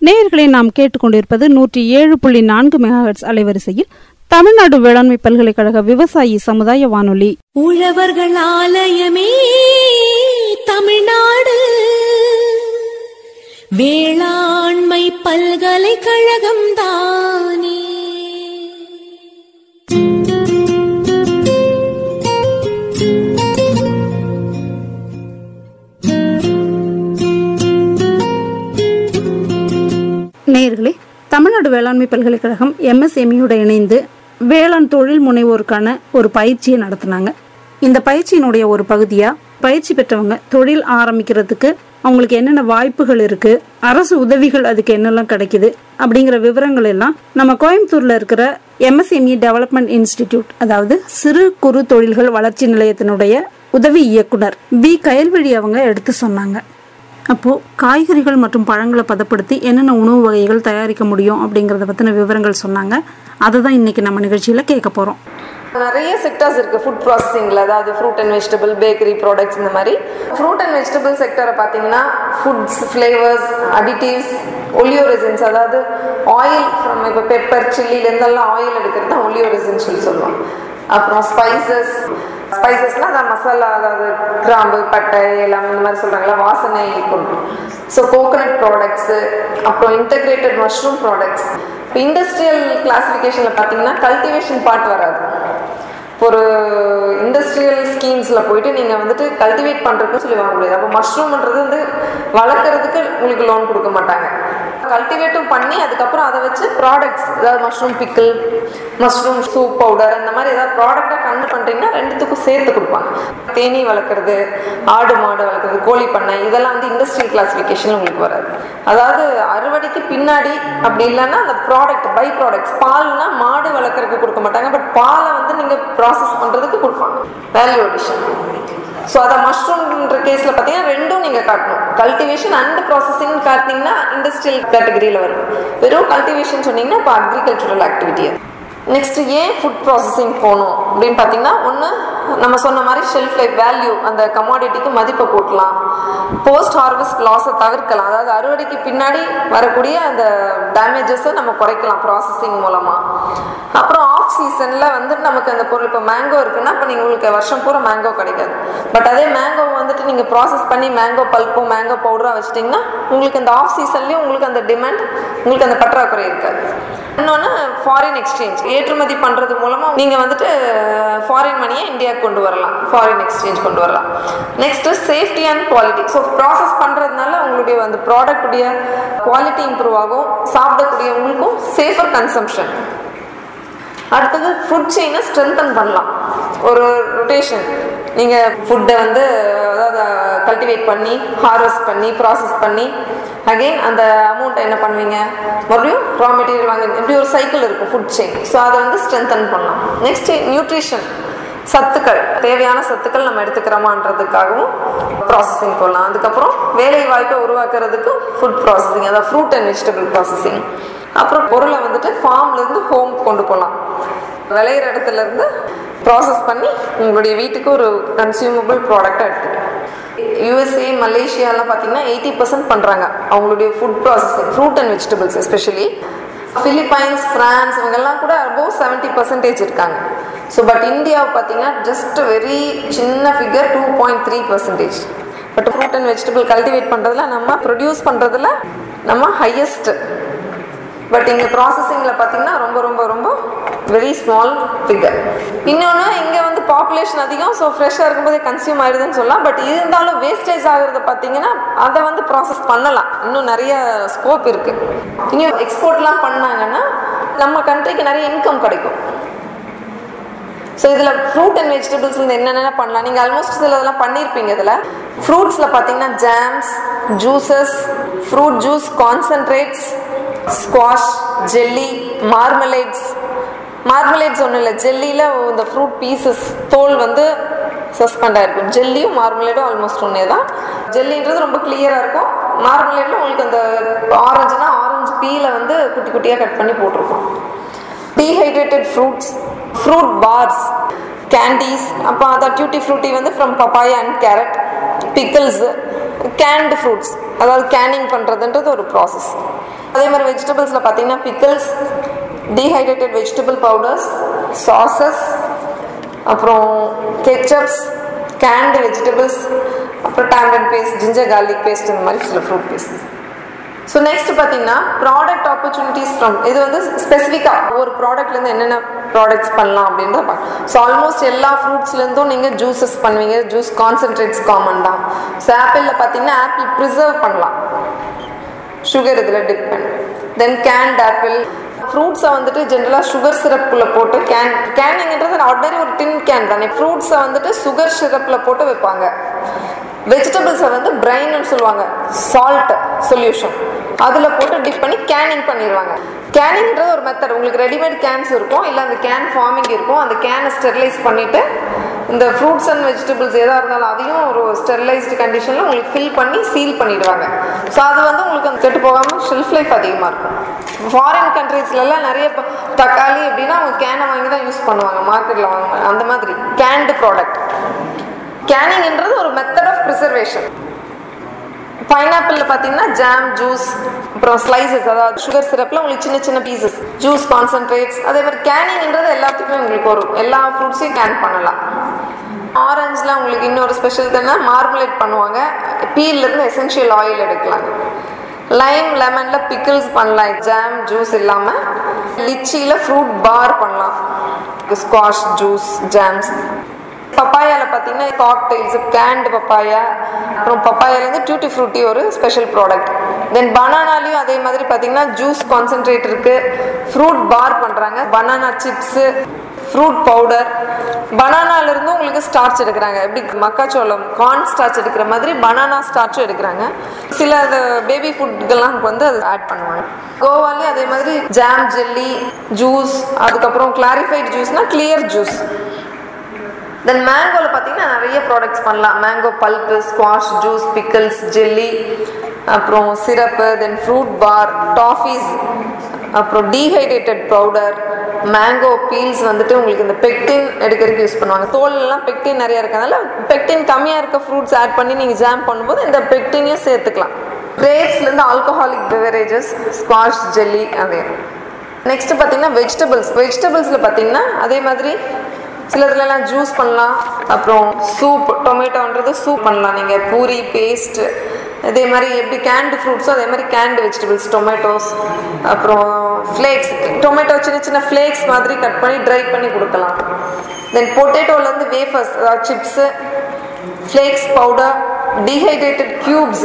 நேயர்களை நாம் கேட்டுக்கொண்டிருப்பது நூற்றி ஏழு புள்ளி நான்கு மெகாஹெட்ஸ் அலைவரிசையில் தமிழ்நாடு வேளாண்மை பல்கலைக்கழக விவசாயி சமுதாய வானொலி உழவர்கள் ஆலயமே தமிழ்நாடு வேளாண்மை பல்கலைக்கழகம் தானே நேயர்களே தமிழ்நாடு வேளாண்மை பல்கலைக்கழகம் எம்எஸ்எம்இயோட இணைந்து வேளாண் தொழில் முனைவோருக்கான ஒரு பயிற்சியை நடத்தினாங்க இந்த பயிற்சியினுடைய ஒரு பகுதியா பயிற்சி பெற்றவங்க தொழில் ஆரம்பிக்கிறதுக்கு அவங்களுக்கு என்னென்ன வாய்ப்புகள் இருக்கு அரசு உதவிகள் அதுக்கு என்னெல்லாம் கிடைக்குது அப்படிங்கிற விவரங்கள் எல்லாம் நம்ம கோயம்புத்தூர்ல இருக்கிற எம்எஸ்எம்இ டெவலப்மெண்ட் இன்ஸ்டிடியூட் அதாவது சிறு குறு தொழில்கள் வளர்ச்சி நிலையத்தினுடைய உதவி இயக்குனர் பி கயல்வழி அவங்க எடுத்து சொன்னாங்க அப்போ காய்கறிகள் மற்றும் பழங்களை பதப்படுத்தி என்னென்ன உணவு வகைகள் தயாரிக்க முடியும் அப்படிங்கறத பத்தின விவரங்கள் சொன்னாங்க அதை தான் இன்னைக்கு நம்ம நிகழ்ச்சியில கேட்க போறோம் நிறைய செக்டர்ஸ் இருக்குது ஃபுட் ப்ராசஸிங்கில் அதாவது fruit and vegetable bakery products இந்த மாதிரி ஃப்ரூட் அண்ட் வெஜிடபிள் செக்டரை பார்த்தீங்கன்னா ஃபுட்ஸ் ஃப்ளேவர்ஸ் அடிட்டிவ்ஸ் ஒலியோரெசின்ஸ் அதாவது ஆயில் ஃப்ரம் இப்போ பெப்பர் சில்லிலேருந்தெல்லாம் ஆயில் எடுக்கிறது தான் ஒலியோரெசின்ஸ் சொல்லி சொல்லுவோம் அப்புறம் ஸ்பைசஸ் ஸ்பைசஸ்னால் அதான் மசாலா அதாவது கிராம்பு பட்டை எல்லாம் இந்த மாதிரி சொல்கிறாங்களா வாசனை கொண்டு ஸோ கோகனட் ப்ராடக்ட்ஸு அப்புறம் இன்டகிரேட்டட் மஷ்ரூம் ப்ராடக்ட்ஸ் இப்போ இண்டஸ்ட்ரியல் கிளாஸிஃபிகேஷனில் பார்த்தீங்கன்னா கல்டிவேஷன் பார்ட் வராது ஒரு இண்டஸ்ட்ரியல் ஸ்கீம்ஸில் போயிட்டு நீங்கள் வந்துட்டு கல்டிவேட் பண்ணுறதுன்னு சொல்லி வாங்க முடியாது அப்போ மஷ்ரூம்ன்றது வந்து வளர்க்குறதுக்கு உங்களுக்கு லோன் கொடுக்க மாட்டாங்க கல்டிவேட்டும் பண்ணி அதுக்கப்புறம் அதை வச்சு ப்ராடக்ட்ஸ் அதாவது mushroom pickle mushroom soup powder அந்த மாதிரி ஏதாவது ப்ராடக்டாக கண்டு பண்ணுறீங்கன்னா ரெண்டுத்துக்கும் சேர்த்து கொடுப்பாங்க தேனீ வளர்க்குறது ஆடு மாடு வளர்க்குறது கோழி பண்ணை இதெல்லாம் வந்து இண்டஸ்ட்ரியல் கிளாஸிஃபிகேஷன் உங்களுக்கு வராது அதாவது அறுவடைக்கு பின்னாடி அப்படி இல்லைன்னா அந்த ப்ராடக்ட் பை ப்ராடக்ட்ஸ் பால்னா மாடு வளர்க்குறதுக்கு கொடுக்க மாட்டாங்க பட் பாலை வந்து நீங்கள் ப்ராசஸ் பண்ணுறதுக்கு கொடுப்பாங்க வேல்யூ அடிஷன் ஸோ அதை மஷ்ரூம்ன்ற கேஸில் பார்த்தீங்கன்னா ரெண்டும் நீங்கள் காட்டணும் கல்டிவேஷன் அண்ட் ப்ராசஸிங் காட்டினீங்கன்னா இண்டஸ்ட்ரியல் கேட்டகரியில் வரும் வெறும் கல்டிவேஷன் சொன்னீங்கன்னா இப்போ அக்ரிகல்ச்சுரல் ஆக்டிவிட்டி அது நெக்ஸ்ட் ஏன் ஃபுட் ப்ராசஸிங் போகணும் அப்படின்னு பார்த்தீங்கன்னா ஒன்று நம்ம சொன்ன மாதிரி ஷெல்ஃப் லைஃப் வேல்யூ அந்த கமாடிட்டிக்கு மதிப்பை கூட்டலாம் போஸ்ட் ஹார்வெஸ்ட் லாஸை தவிர்க்கலாம் அதாவது அறுவடைக்கு பின்னாடி வரக்கூடிய அந்த டேமேஜஸை நம்ம குறைக்கலாம் ப்ராசஸிங் மூலமாக அப்புறம் ஆஃப் சீசனில் வந்து நமக்கு அந்த பொருள் இப்போ மேங்கோ இருக்குன்னா இப்போ நீங்கள் உங்களுக்கு வருஷம் பூரா மேங்கோ கிடைக்காது பட் அதே மேங்கோ வந்துட்டு நீங்கள் ப்ராசஸ் பண்ணி மேங்கோ பல்ப்போ மேங்கோ பவுடராக வச்சிட்டிங்கன்னா உங்களுக்கு அந்த ஆஃப் சீசன்லேயும் உங்களுக்கு அந்த டிமாண்ட் உங்களுக்கு அந்த பற்றாக்குறை இருக்காது இன்னொன்று ஃபாரின் எக்ஸ்சேஞ்ச் ஏற்றுமதி பண்ணுறது மூலமாக நீங்கள் வந்துட்டு ஃபாரின் மணியை இந்தியாவுக்கு கொண்டு வரலாம் ஃபாரின் எக்ஸ்சேஞ்ச் கொண்டு வரலாம் next safety and quality so process பண்ணுறதுனால உங்களுடைய அந்த ப்ராடக்டுடைய குவாலிட்டி இம்ப்ரூவ் ஆகும் சாப்பிடக்கூடியவங்களுக்கும் சேஃபர் கன்சம்ஷன் அடுத்தது ஃபுட் செயினை ஸ்ட்ரென்தன் பண்ணலாம் ஒரு ரொட்டேஷன் நீங்கள் ஃபுட்டை வந்து அதாவது கல்டிவேட் பண்ணி ஹார்வெஸ்ட் பண்ணி ப்ராசஸ் பண்ணி அகெயின் அந்த அமௌண்ட்டை என்ன பண்ணுவீங்க மறுபடியும் ரா மெட்டீரியல் வாங்கி இப்படி ஒரு சைக்கிள் இருக்கும் ஃபுட் செயின் ஸோ அதை வந்து ஸ்ட்ரென்தன் பண்ணலாம் நெக்ஸ்ட் நியூட்ரிஷன் சத்துக்கள் தேவையான சத்துக்கள் நம்ம எடுத்துக்கிறோமான்றதுக்காகவும் ப்ராசஸிங் போடலாம் அதுக்கப்புறம் வேலை வாய்ப்பை உருவாக்குறதுக்கு ஃபுட் ப்ராசஸிங் அதாவது ஃப்ரூட் அண்ட் வெஜிடபிள் ப்ராசஸிங் அப்புறம் பொருளை வந்துட்டு ஃபார்ம்லேருந்து ஹோம் கொண்டு போகலாம் விளையிற இடத்துல இருந்து ப்ராசஸ் பண்ணி உங்களுடைய வீட்டுக்கு ஒரு கன்சியூமபிள் ப்ராடக்டாக எடுத்துக்கலாம் யூஎஸ்ஏ மலேசியாலாம் பார்த்தீங்கன்னா எயிட்டி பர்சன்ட் பண்ணுறாங்க அவங்களுடைய food processing fruit and vegetables especially Philippines France இவங்கெல்லாம் கூட அபோவ் செவன்ட்டி பர்சன்டேஜ் இருக்காங்க ஸோ பட் இந்தியாவை பார்த்தீங்கன்னா ஜஸ்ட் வெரி சின்ன figure two point three percentage but fruit and vegetable cultivate பண்ணுறதுல நம்ம ப்ரொடியூஸ் பண்ணுறதுல நம்ம ஹையஸ்ட் பட் இங்கே ப்ராசஸிங்கில் பார்த்தீங்கன்னா ரொம்ப ரொம்ப ரொம்ப வெரி ஸ்மால் ஃபிகர் இன்னொன்று இங்கே வந்து பாப்புலேஷன் அதிகம் ஸோ ஃப்ரெஷ்ஷாக இருக்கும்போதே கன்சியூம் ஆயிடுதுன்னு சொல்லலாம் பட் இருந்தாலும் வேஸ்டேஜ் ஆகுறத பார்த்தீங்கன்னா அதை வந்து ப்ராசஸ் பண்ணலாம் இன்னும் நிறைய ஸ்கோப் இருக்குது இன்னும் எக்ஸ்போர்ட்லாம் பண்ணாங்கன்னா நம்ம கண்ட்ரிக்கு நிறைய இன்கம் கிடைக்கும் ஸோ இதில் ஃப்ரூட் அண்ட் வெஜிடபிள்ஸ் இந்த என்னென்ன பண்ணலாம் நீங்கள் ஆல்மோஸ்ட் சில இதெல்லாம் பண்ணியிருப்பீங்க இதில் ஃப்ரூட்ஸில் பார்த்தீங்கன்னா jams juices fruit juice concentrates squash jelly marmalades marmalades ஒன்றும் இல்லை ஜெல்லியில் இந்த ஃப்ரூட் பீசஸ் தோல் வந்து சஸ்பெண்ட் ஆகிருக்கும் ஜெல்லியும் மார்மலேடும் ஆல்மோஸ்ட் ஒன்றே தான் ஜெல்லின்றது ரொம்ப கிளியராக இருக்கும் மார்மலேட்டில் உங்களுக்கு அந்த ஆரஞ்சுனா ஆரஞ்சு பீல வந்து குட்டி குட்டியாக கட் பண்ணி போட்டிருக்கோம் dehydrated fruits fruit bars candies அப்போ அதான் டியூட்டி ஃப்ரூட்டி வந்து from papaya and carrot pickles canned fruits அதாவது கேனிங் பண்ணுறதுன்றது ஒரு ப்ராசஸ் அதே மாதிரி வெஜிடபிள்ஸில் பார்த்தீங்கன்னா pickles dehydrated vegetable powders sauces அப்புறம் கெச்சப்ஸ் கேண்ட் வெஜிடபிள்ஸ் அப்புறம் tamarind paste ginger garlic paste இந்த மாதிரி சில ஃப்ரூட் பேஸ்ட் ஸோ நெக்ஸ்ட் பார்த்தீங்கன்னா ப்ராடக்ட் ஆப்பர்ச்சுனிட்டிஸ் ஃப்ரம் இது வந்து ஸ்பெசிஃபிக்காக ஒவ்வொரு ப்ராடக்ட்லேருந்து என்னென்ன ப்ராடக்ட்ஸ் பண்ணலாம் அப்படின்றத பார்க்கலாம் ஸோ ஆல்மோஸ்ட் எல்லா ஃப்ரூட்ஸ்லேருந்தும் நீங்கள் ஜூஸஸ் பண்ணுவீங்க ஜூஸ் கான்சென்ட்ரேட்ஸ் காமன் தான் ஸோ ஆப்பிளில் பார்த்தீங்கன்னா ஆப்பிள் ப்ரிசர்வ் பண்ணலாம் சுகர் இதில் டிப் பண்ணி தென் கேண்ட் ஆப்பிள் ஃப்ரூட்ஸை வந்துட்டு ஜென்ரலாக சுகர் சிரப்புக்குள்ளே போட்டு கேன் கேனிங்கிறது ஆர்டினரி ஒரு டின் கேன் தானே ஃப்ரூட்ஸை வந்துட்டு சுகர் சிரப்பில் போட்டு வைப்பாங்க வெஜிடபிள்ஸை வந்து பிரைன்னு சொல்லுவாங்க சால்ட் சொல்யூஷன் அதில் போட்டு டிப் பண்ணி கேனிங் பண்ணிடுவாங்க கேனிங்கிறது ஒரு மெத்தட் உங்களுக்கு ரெடிமேட் கேன்ஸ் இருக்கும் இல்லை அந்த கேன் ஃபார்மிங் இருக்கும் அந்த கேனை ஸ்டெரிலைஸ் பண்ணிவிட்டு இந்த ஃப்ரூட்ஸ் அண்ட் வெஜிடபிள்ஸ் எதாக இருந்தாலும் அதையும் ஒரு ஸ்டெரிலைஸ்டு கண்டிஷனில் உங்களுக்கு ஃபில் பண்ணி சீல் பண்ணிடுவாங்க ஸோ அது வந்து உங்களுக்கு அந்த கெட்டு போகாமல் ஷெல்ஃப் லைஃப் அதிகமாக இருக்கும் ஃபாரின் கண்ட்ரீஸ்லலாம் நிறைய இப்போ தக்காளி அப்படின்னா அவங்க கேனை வாங்கி தான் யூஸ் பண்ணுவாங்க மார்க்கெட்டில் வாங்க அந்த மாதிரி கேன்டு ப்ராடக்ட் கேனிங்ன்றது ஒரு மெத்தட் ஆஃப் ப்ரிசர்வேஷன் பைனாப்பிளில் பார்த்தீங்கன்னா ஜாம் ஜூஸ் அப்புறம் ஸ்லைசஸ் அதாவது சுகர் சிரப்பில் உங்களுக்கு சின்ன சின்ன பீசஸ் ஜூஸ் கான்சன்ட்ரேட்ஸ் அதே மாதிரி கேனிங்ன்றது எல்லாத்துக்குமே உங்களுக்கு வரும் எல்லா ஃப்ரூட்ஸையும் கேன் பண்ணலாம் ஆரஞ்சில் உங்களுக்கு இன்னொரு ஸ்பெஷல் தானே மார்மலேட் பண்ணுவாங்க பீல்லேருந்து எசென்ஷியல் ஆயில் எடுக்கலாம் லைம் லெமனில் பிக்கிள்ஸ் பண்ணலாம் ஜாம் ஜூஸ் இல்லாமல் லிச்சியில் ஃப்ரூட் பார் பண்ணலாம் ஸ்குவாஷ் ஜூஸ் ஜாம்ஸ் பப்பாயாவில் பார்த்தீங்கன்னா காக்டெயில்ஸ் கேண்டு பப்பாயா அப்புறம் பப்பாயாலேருந்து டியூட்டி ஃப்ரூட்டி ஒரு ஸ்பெஷல் ப்ராடக்ட் தென் பனானாலையும் அதே மாதிரி பார்த்தீங்கன்னா ஜூஸ் கான்சென்ட்ரேட் இருக்குது ஃப்ரூட் பார் பண்ணுறாங்க பனானா சிப்ஸு ஃப்ரூட் பவுடர் பனானாலேருந்து உங்களுக்கு ஸ்டார்ச் எடுக்கிறாங்க எப்படி மக்காச்சோளம் கார்ன் ஸ்டார்ச் எடுக்கிற மாதிரி பனானா ஸ்டார்ச்சும் எடுக்கிறாங்க சில பேபி ஃபுட்கெல்லாம் வந்து அது ஆட் பண்ணுவாங்க கோவாலேயும் அதே மாதிரி ஜாம் ஜெல்லி ஜூஸ் அதுக்கப்புறம் கிளாரிஃபைட் ஜூஸ்னால் கிளியர் ஜூஸ் தென் மேங்கோவில் பார்த்தீங்கன்னா நிறைய ப்ராடக்ட்ஸ் பண்ணலாம் mango pulp squash juice pickles jelly அப்புறம் syrup then fruit bar toffees அப்புறம் டீஹைட்ரேட்டட் பவுடர் மேங்கோ பீல்ஸ் வந்துட்டு உங்களுக்கு இந்த பெக்டின் எடுக்கிறதுக்கு யூஸ் பண்ணுவாங்க தோல்லாம் பெக்டின் நிறைய இருக்கனால பெக்டின் கம்மியாக இருக்க ஃப்ரூட்ஸ் ஆட் பண்ணி நீங்கள் ஜாம் பண்ணும்போது இந்த பெக்டினையும் சேர்த்துக்கலாம் கிரேப்ஸ்லேருந்து ஆல்கஹாலிக் பெவரேஜஸ் ஸ்குவாஷ் ஜெல்லி அதே நெக்ஸ்ட் பார்த்தீங்கன்னா வெஜிடபிள்ஸ் வெஜிடபிள்ஸில் பார்த்தீங்கன்னா அதே மாதிரி சிலதுலலாம் ஜூஸ் பண்ணலாம் அப்புறம் சூப் டொமேட்டோன்றது சூப் பண்ணலாம் நீங்கள் பூரி பேஸ்ட் இதே மாதிரி எப்படி கேண்டு ஃப்ரூட்ஸோ அதே மாதிரி கேண்டு வெஜிடபிள்ஸ் டொமேட்டோஸ் அப்புறம் ஃப்ளேக்ஸ் டொமேட்டோ சின்ன சின்ன ஃப்ளேக்ஸ் மாதிரி கட் பண்ணி ட்ரை பண்ணி கொடுக்கலாம் தென் பொட்டேட்டோலேருந்து வேஃபர்ஸ் அதாவது chips flakes powder dehydrated cubes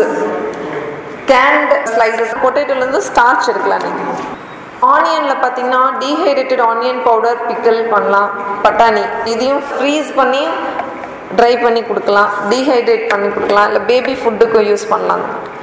canned slices பொட்டேட்டோலேருந்து ஸ்டார்ச் எடுக்கலாம் நீங்கள் ஆனியனில் பார்த்தீங்கன்னா டீஹைட்ரேட்டட் ஆனியன் பவுடர் பிக்கல் பண்ணலாம் பட்டாணி இதையும் ஃப்ரீஸ் பண்ணி ட்ரை பண்ணி கொடுக்கலாம் டீஹைட்ரேட் பண்ணி கொடுக்கலாம் இல்லை பேபி ஃபுட்டுக்கும் யூஸ் பண்ணலாம்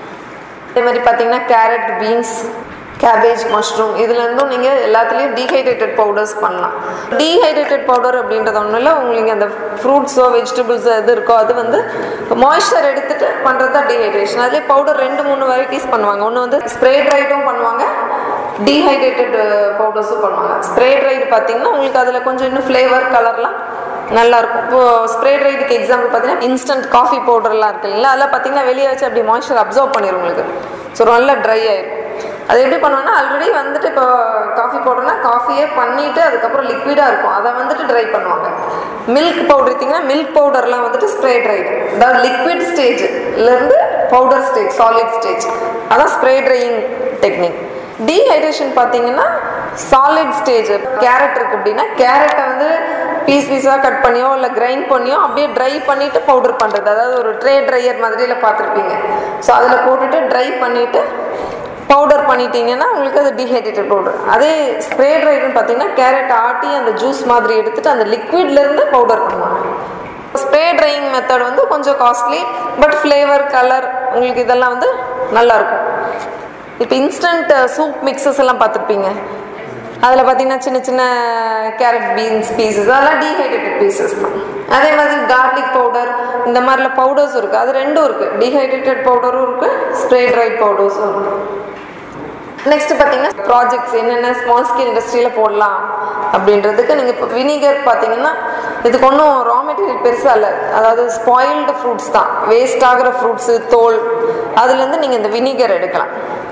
அதே மாதிரி பார்த்தீங்கன்னா கேரட் பீன்ஸ் கேபேஜ் மஷ்ரூம் இதுலேருந்தும் நீங்கள் எல்லாத்துலேயும் டீஹைட்ரேட்டட் பவுடர்ஸ் பண்ணலாம் டீஹைட்ரேட்டட் பவுடர் அப்படின்றது ஒன்றும் இல்லை உங்களுக்கு அந்த ஃப்ரூட்ஸோ வெஜிடபிள்ஸோ எது இருக்கோ அது வந்து மாய்ஸ்சர் எடுத்துகிட்டு பண்ணுறது தான் டீஹைட்ரேஷன் அதுலேயே பவுடர் ரெண்டு மூணு வெரைட்டிஸ் பண்ணுவாங்க ஒன்று வந்து ஸ்ப்ரே ட்ரைட்டும் பண்ணுவாங்க டீஹைட்ரேட்டட் பவுடர்ஸும் பண்ணுவாங்க ஸ்ப்ரே ட்ரைடு பார்த்தீங்கன்னா உங்களுக்கு அதில் கொஞ்சம் இன்னும் ஃப்ளேவர் கலர்லாம் நல்லா இருக்கும் இப்போ ஸ்ப்ரே ட்ரைடுக்கு எக்ஸாம்பிள் பார்த்தீங்கன்னா இன்ஸ்டன்ட் காஃபி பவுடர்லாம் இருக்கு இல்லைங்களா அதெல்லாம் பார்த்தீங்கன்னா வெளியே வச்சு அப்படி மாய்ஸ்சர் அப்சர்வ் பண்ணிடும் உங்களுக்கு ஸோ நல்லா ட்ரை ஆயிடும் அது எப்படி பண்ணுவாங்கன்னா ஆல்ரெடி வந்துட்டு இப்போ காஃபி பவுடர்னா காஃபியே பண்ணிட்டு அதுக்கப்புறம் லிக்விடாக இருக்கும் அதை வந்துட்டு ட்ரை பண்ணுவாங்க மில்க் பவுடர் எடுத்திங்கன்னா மில்க் பவுடர்லாம் வந்துட்டு ஸ்ப்ரே ட்ரைடு அதாவது லிக்விட் ஸ்டேஜ்லேருந்து பவுடர் ஸ்டேஜ் சாலிட் ஸ்டேஜ் அதான் ஸ்ப்ரே ட்ரையிங் டெக்னிக் டீஹைட்ரேஷன் பார்த்தீங்கன்னா சாலிட் ஸ்டேஜ் கேரட் இருக்குது அப்படின்னா கேரட்டை வந்து பீஸ் பீஸாக கட் பண்ணியோ இல்லை கிரைண்ட் பண்ணியோ அப்படியே ட்ரை பண்ணிவிட்டு பவுடர் பண்ணுறது அதாவது ஒரு ட்ரே ட்ரையர் மாதிரியில் பார்த்துருப்பீங்க ஸோ அதில் போட்டுட்டு ட்ரை பண்ணிவிட்டு பவுடர் பண்ணிட்டீங்கன்னா உங்களுக்கு அது டீஹைட்ரேட்டட் பவுடர் அதே ஸ்ப்ரே ட்ரைடுன்னு பார்த்தீங்கன்னா கேரட் ஆட்டி அந்த ஜூஸ் மாதிரி எடுத்துட்டு அந்த லிக்விட்லேருந்து பவுடர் பண்ணுவாங்க ஸ்ப்ரே ட்ரையிங் மெத்தட் வந்து கொஞ்சம் காஸ்ட்லி பட் ஃப்ளேவர் கலர் உங்களுக்கு இதெல்லாம் வந்து நல்லாயிருக்கும் இப்போ இன்ஸ்டன்ட் சூப் மிக்சஸ் எல்லாம் பார்த்துருப்பீங்க அதில் பார்த்தீங்கன்னா சின்ன சின்ன கேரட் பீன்ஸ் பீசஸ் அதெல்லாம் டீஹைட்ரேட்டட் பீசஸ் தான் அதே மாதிரி கார்லிக் பவுடர் இந்த மாதிரிலாம் பவுடர்ஸ் இருக்குது அது ரெண்டும் இருக்குது டீஹைட்ரேட்டட் பவுடரும் இருக்குது ஸ்ப்ரே ட்ரைட் பவுடர்ஸும் இருக்குது நெக்ஸ்ட் பார்த்தீங்கன்னா ப்ராஜெக்ட்ஸ் என்னென்ன ஸ்மால் ஸ்கேல் இண்டஸ்ட்ரியில் போடலாம் அப்படின்றதுக்கு நீங்கள் இப்போ வினிகர் பார்த்தீங்கன்னா இதுக்கு ஒன்றும் ரா மெட்டீரியல் பெருசாக இல்லை அதாவது ஸ்பாயில்டு ஃப்ரூட்ஸ் தான் வேஸ்ட் ஆகிற ஃப்ரூட்ஸு தோல் அதுலேருந்து நீங்கள் இந்த வினிகர் எடுக்கலாம்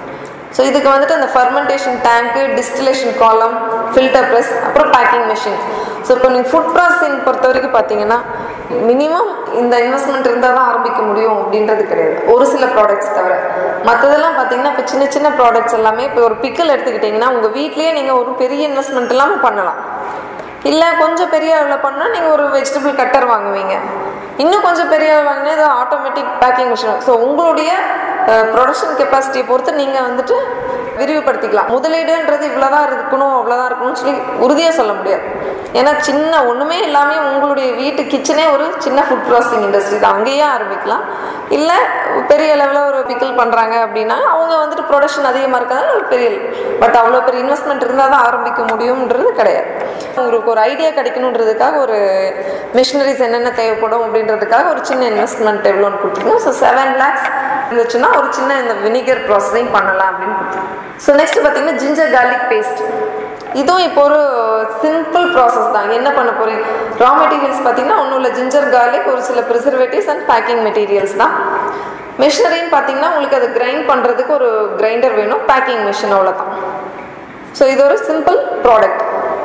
ஸோ இதுக்கு வந்துட்டு அந்த fermentation tank distillation column filter press அப்புறம் பேக்கிங் மிஷின் ஸோ இப்போ நீங்கள் ஃபுட் ப்ராசஸிங் பொறுத்த வரைக்கும் பார்த்தீங்கன்னா மினிமம் இந்த இன்வெஸ்ட்மெண்ட் இருந்தால் தான் ஆரம்பிக்க முடியும் அப்படின்றது கிடையாது ஒரு சில ப்ராடக்ட்ஸ் தவிர மற்றதெல்லாம் பார்த்தீங்கன்னா இப்போ சின்ன சின்ன ப்ராடக்ட்ஸ் எல்லாமே இப்போ ஒரு பிக்கல் எடுத்துக்கிட்டிங்கன்னா உங்கள் வீட்லேயே நீங்கள் ஒரு பெரிய இன்வெஸ்ட்மெண்ட் இல்லாமல் பண்ணலாம் இல்லை கொஞ்சம் பெரிய அளவில் பண்ணால் நீங்கள் ஒரு வெஜிடபிள் கட்டர் வாங்குவீங்க இன்னும் கொஞ்சம் பெரிய அளவு வாங்கினா இது ஆட்டோமேட்டிக் பேக்கிங் மிஷின் ஸோ உங்களுடைய ப்ரொடக்ஷன் கெப்பாசிட்டியை பொறுத்து நீங்கள் வந்துட்டு விரிவுபடுத்திக்கலாம் முதலீடுன்றது இவ்வளோதான் இருக்கணும் அவ்வளோதான் இருக்கணும்னு சொல்லி உறுதியாக சொல்ல முடியாது ஏன்னா சின்ன ஒன்றுமே எல்லாமே உங்களுடைய வீட்டு கிச்சனே ஒரு சின்ன ஃபுட் ப்ராசஸிங் இண்டஸ்ட்ரி தான் அங்கேயே ஆரம்பிக்கலாம் இல்லை பெரிய லெவலில் ஒரு பிக்கல் பண்ணுறாங்க அப்படின்னா அவங்க வந்துட்டு ப்ரொடக்ஷன் அதிகமாக இருக்கிறதால ஒரு பெரிய பட் அவ்வளோ பெரிய இன்வெஸ்ட்மெண்ட் இருந்தால் தான் ஆரம்பிக்க முடியும்ன்றது கிடையாது உங்களுக்கு ஒரு ஐடியா கிடைக்கணுன்றதுக்காக ஒரு மிஷினரிஸ் என்னென்ன தேவைப்படும் அப்படின்றதுக்காக ஒரு சின்ன இன்வெஸ்ட்மெண்ட் எவ்வளோன்னு கொடுத்துருக்கோம் ஸோ செவன் லேக்ஸ் இருந்துச்சுன்னா ஒரு சின்ன இந்த வினிகர் ப்ராசஸிங் பண்ணலாம் அப்படின்னு கொடுத்துருக்கோம் ஸோ நெக்ஸ்ட் பார்த்தீங்கன்னா ஜிஞ்சர் garlic பேஸ்ட் இதுவும் இப்போ ஒரு சிம்பிள் ப்ராசஸ் தான் என்ன பண்ண போறீங்க ரா மெட்டீரியல்ஸ் பார்த்தீங்கன்னா ஒன்றும் இல்லை ஜிஞ்சர் garlic ஒரு சில ப்ரிசர்வேட்டிவ்ஸ் அண்ட் பேக்கிங் மெட்டீரியல்ஸ் தான் மிஷினரின்னு பார்த்தீங்கன்னா உங்களுக்கு அது கிரைண்ட் பண்ணுறதுக்கு ஒரு கிரைண்டர் வேணும் பேக்கிங் மிஷின் அவ்வளோதான் ஸோ இது ஒரு சிம்பிள் ப்ராடக்ட்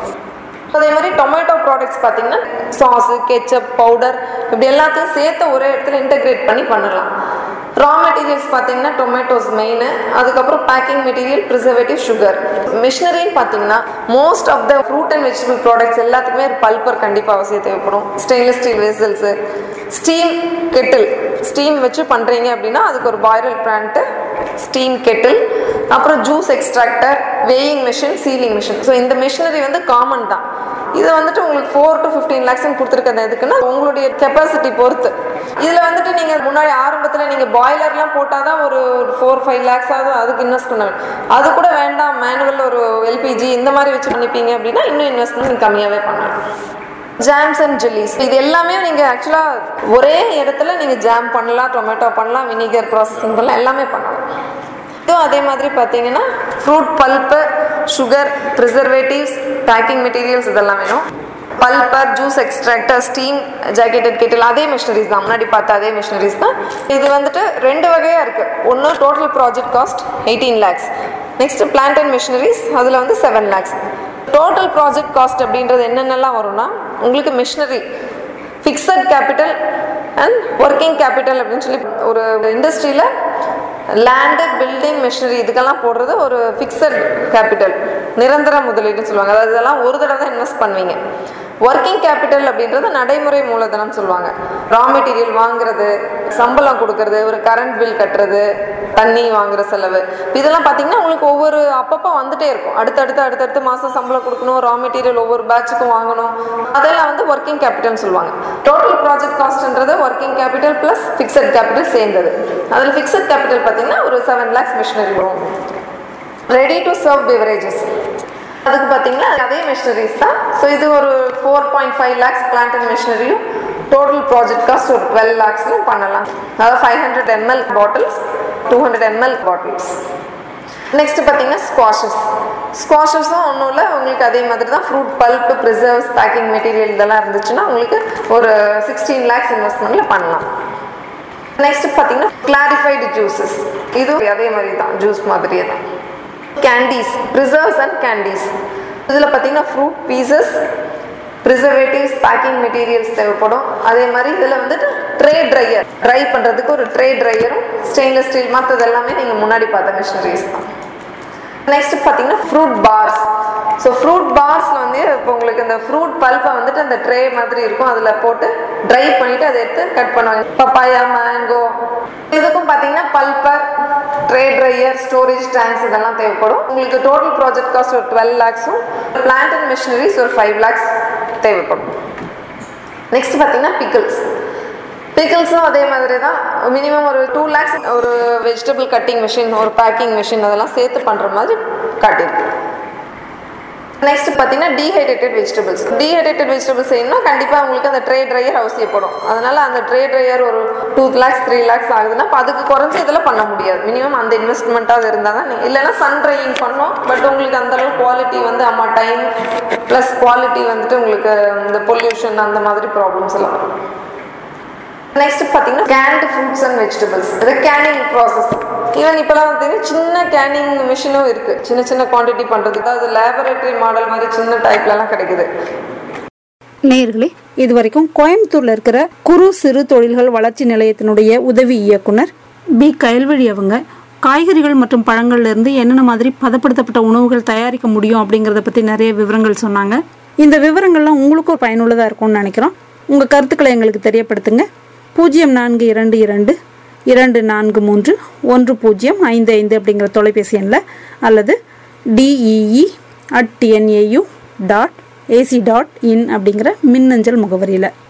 அதே மாதிரி டொமேட்டோ ப்ராடக்ட்ஸ் பார்த்தீங்கன்னா சாஸு கெச்சப் பவுடர் இப்படி எல்லாத்தையும் சேர்த்து ஒரே இடத்துல இன்டகிரேட் பண்ணி பண்ணலாம் ரா மெட்டீரியல்ஸ் பார்த்தீங்கன்னா டொமேட்டோஸ் மெயின் அதுக்கப்புறம் பேக்கிங் மெட்டீரியல் ப்ரிசர்வேட்டிவ் சுகர் மிஷினரின்னு பார்த்தீங்கன்னா most of the fruit and vegetable products எல்லாத்துக்குமே பல்பர் கண்டிப்பாக அவசியம் தேவைப்படும் stainless steel vessels steam kettle steam வச்சு பண்ணுறீங்க அப்படின்னா அதுக்கு ஒரு பாய்ரல் பிளான்ட்டு ஸ்டீம் கெட்டில் அப்புறம் juice extractor weighing machine sealing machine so இந்த மிஷினரி வந்து காமன் தான் இது வந்துட்டு உங்களுக்கு ஃபோர் டு ஃபிஃப்டீன் லேக்ஸ்னு கொடுத்துருக்கிறது எதுக்குன்னா உங்களுடைய கெப்பாசிட்டி பொறுத்து இதில் வந்துட்டு நீங்கள் முன்னாடி ஆரம்பத்தில் நீங்கள் பாய்லர்லாம் போட்டால் தான் ஒரு ஃபோர் ஃபைவ் லேக்ஸ் ஆகுது அதுக்கு இன்வெஸ்ட் பண்ண வேண்டும். அது கூட வேண்டாம் மேனுவல் ஒரு எல்பிஜி இந்த மாதிரி வச்சு பண்ணிப்பீங்க அப்படின்னா இன்னும் இன்வெஸ்ட்மெண்ட் நீங்கள் கம்மியாகவே பண்ணலாம் ஜாம்ஸ் அண்ட் ஜெல்லிஸ் இது எல்லாமே நீங்கள் ஆக்சுவலாக ஒரே இடத்துல நீங்கள் ஜாம் பண்ணலாம் டொமேட்டோ பண்ணலாம் வினிகர் ப்ராசஸிங் பண்ணலாம் எல்லாமே பண்ணலாம் இதுவும் அதே மாதிரி பார்த்தீங்கன்னா fruit pulp sugar preservatives packing materials இதெல்லாம் வேணும் pulper juice extractor steam jacketed kettle அதே மிஷினரிஸ் தான் முன்னாடி பார்த்த அதே மிஷினரிஸ் தான் இது வந்துட்டு ரெண்டு வகையாக இருக்குது ஒன்று total project cost eighteen lakhs next plant and machineries அதில் வந்து seven lakhs total project cost அப்படின்றது என்னென்னலாம் வரும்னா உங்களுக்கு machinery fixed capital and working capital அப்படின்னு சொல்லி ஒரு இண்டஸ்ட்ரியில் லேண்டு பில்டிங் மிஷினரி இதுக்கெல்லாம் போடுறது ஒரு ஃபிக்ஸட் கேபிட்டல் நிரந்தர முதலீடுன்னு சொல்லுவாங்க அதாவது இதெல்லாம் ஒரு தடவை தான் இன்வெஸ்ட் பண்ணுவீங்க ஒர்க்கிங் கேபிட்டல் அப்படின்றது நடைமுறை மூலதனம் சொல்லுவாங்க ரா மெட்டீரியல் வாங்குறது சம்பளம் கொடுக்கறது ஒரு கரண்ட் பில் கட்டுறது தண்ணி வாங்குற செலவு இதெல்லாம் பார்த்தீங்கன்னா உங்களுக்கு ஒவ்வொரு அப்பப்போ வந்துட்டே இருக்கும் அடுத்தடுத்து அடுத்தடுத்து மாதம் சம்பளம் கொடுக்கணும் ரா மெட்டீரியல் ஒவ்வொரு பேட்சுக்கும் வாங்கணும் அதெல்லாம் வந்து ஒர்க்கிங் கேபிட்டல்னு சொல்லுவாங்க டோட்டல் ப்ராஜெக்ட் காஸ்ட்ன்றது working capital plus fixed capital சேர்ந்தது அதில் ஃபிக்ஸட் கேபிட்டல் பார்த்தீங்கன்னா ஒரு செவன் லேக்ஸ் மிஷினரி வரும் ரெடி டு சர்வ் பிவரேஜஸ் அதுக்கு பார்த்தீங்கன்னா அதே மிஷினரிஸ் தான் ஸோ இது ஒரு four point five lakhs plant and மிஷினரியும் டோட்டல் ப்ராஜெக்ட் காஸ்ட் ஒரு டுவெல் லேக்ஸ்லையும் பண்ணலாம் அதாவது five hundred ML bottles two hundred ML bottles next பார்த்தீங்கன்னா ஸ்குவாஷஸ் ஸ்குவாஷஸும் ஒன்றும் இல்லை உங்களுக்கு அதே மாதிரி தான் fruit pulp preserves packing material இதெல்லாம் இருந்துச்சுன்னா உங்களுக்கு ஒரு சிக்ஸ்டீன் லேக்ஸ் இன்வெஸ்ட்மெண்ட்டில் பண்ணலாம் நெக்ஸ்ட் பார்த்தீங்கன்னா கிளாரிஃபைடு ஜூஸஸ் இது அதே மாதிரி தான் ஜூஸ் மாதிரியே தான் கேண்டீஸ் ப்ரிசர்வ்ஸ் அண்ட் கேண்டீஸ் இதில் பார்த்தீங்கன்னா fruit pieces preservatives packing materials தேவைப்படும் அதே மாதிரி இதில் வந்துட்டு ட்ரே ட்ரையர் ட்ரை பண்ணுறதுக்கு ஒரு ட்ரே ட்ரையரும் ஸ்டெயின்லெஸ் ஸ்டீல் மற்றது எல்லாமே நீங்கள் முன்னாடி பார்த்த மிஷினரிஸ் தான் நெக்ஸ்ட் பார்த்தீங்கன்னா ஃப்ரூட் பார்ஸ் ஸோ ஃப்ரூட் பார்ஸில் வந்து இப்போ உங்களுக்கு இந்த ஃப்ரூட் பல்ப்பை வந்துட்டு அந்த ட்ரே மாதிரி இருக்கும் அதில் போட்டு ட்ரை பண்ணிவிட்டு அதை எடுத்து கட் பண்ணுவாங்க பப்பாயா மேங்கோ இதுக்கும் பார்த்தீங்கன்னா pulper tray dryer storage tanks இதெல்லாம் தேவைப்படும் உங்களுக்கு டோட்டல் ப்ராஜெக்ட் காஸ்ட் ஒரு டுவெல் லேக்ஸும் பிளான்ட் அண்ட் மிஷினரிஸ் ஒரு ஃபைவ் லேக்ஸ் தேவைப்படும் நெக்ஸ்ட் பார்த்தீங்கன்னா பிக்கிள்ஸ் பிக்கிள்ஸும் அதே மாதிரி தான் மினிமம் ஒரு டூ லேக்ஸ் ஒரு வெஜிடபிள் கட்டிங் மிஷின் ஒரு பேக்கிங் மிஷின் அதெல்லாம் சேர்த்து பண்ணுற மாதிரி காட்டியிருக்கு நெக்ஸ்ட் பார்த்தீங்கன்னா டீஹைட்ரேட்டட் வெஜிடபிள்ஸ் டீஹைட்ரேட்டட் வெஜிடபிள்ஸ் செய்யணும்னா கண்டிப்பாக உங்களுக்கு அந்த ட்ரே ட்ரையர் அவசியப்படும் அதனால அந்த ட்ரே ட்ரையர் ஒரு டூ லேக்ஸ் த்ரீ லேக்ஸ் ஆகுதுன்னா அப்போ அதுக்கு குறைஞ்சி இதில் பண்ண முடியாது மினிமம் அந்த இன்வெஸ்ட்மெண்ட்டாக இருந்தால் தான் நீங்க- இல்லைன்னா சன் ட்ரையிங் பண்ணோம் பட் உங்களுக்கு அந்த அளவு குவாலிட்டி வந்து அம்மா டைம் ப்ளஸ் குவாலிட்டி வந்துட்டு உங்களுக்கு இந்த பொல்யூஷன் அந்த மாதிரி ப்ராப்ளம்ஸ் எல்லாம் வரும் நெக்ஸ்ட் பார்த்தீங்கன்னா கேண்ட் ஃப்ரூட்ஸ் அண்ட் வெஜிடபிள்ஸ் இது கேனிங் ப்ராசஸ் ஈவன் இப்போலாம் பார்த்தீங்கன்னா சின்ன கேனிங் மிஷினும் இருக்குது சின்ன சின்ன குவான்டிட்டி பண்ணுறதுக்கு அது லேபரேட்டரி மாடல் மாதிரி சின்ன டைப்லலாம் கிடைக்குது நேயர்களே இதுவரைக்கும் கோயம்புத்தூர்ல இருக்கிற குறு சிறு தொழில்கள் வளர்ச்சி நிலையத்தினுடைய உதவி இயக்குனர் பி கயல்வழி அவங்க காய்கறிகள் மற்றும் பழங்கள்ல இருந்து என்னென்ன மாதிரி பதப்படுத்தப்பட்ட உணவுகள் தயாரிக்க முடியும் அப்படிங்கறத பத்தி நிறைய விவரங்கள் சொன்னாங்க இந்த விவரங்கள்லாம் உங்களுக்கும் பயனுள்ளதா இருக்கும்னு நினைக்கிறோம் உங்க கருத்துக்களை எங்களுக்கு தெரியப்படுத்துங்க பூஜ்ஜியம் நான்கு இரண்டு இரண்டு இரண்டு நான்கு மூன்று ஒன்று பூஜ்ஜியம் ஐந்து ஐந்து அப்படிங்கிற தொலைபேசி எண்ணில் அல்லது D E E at TNAU dot AC dot in அப்படிங்கிற மின்னஞ்சல் முகவரியில்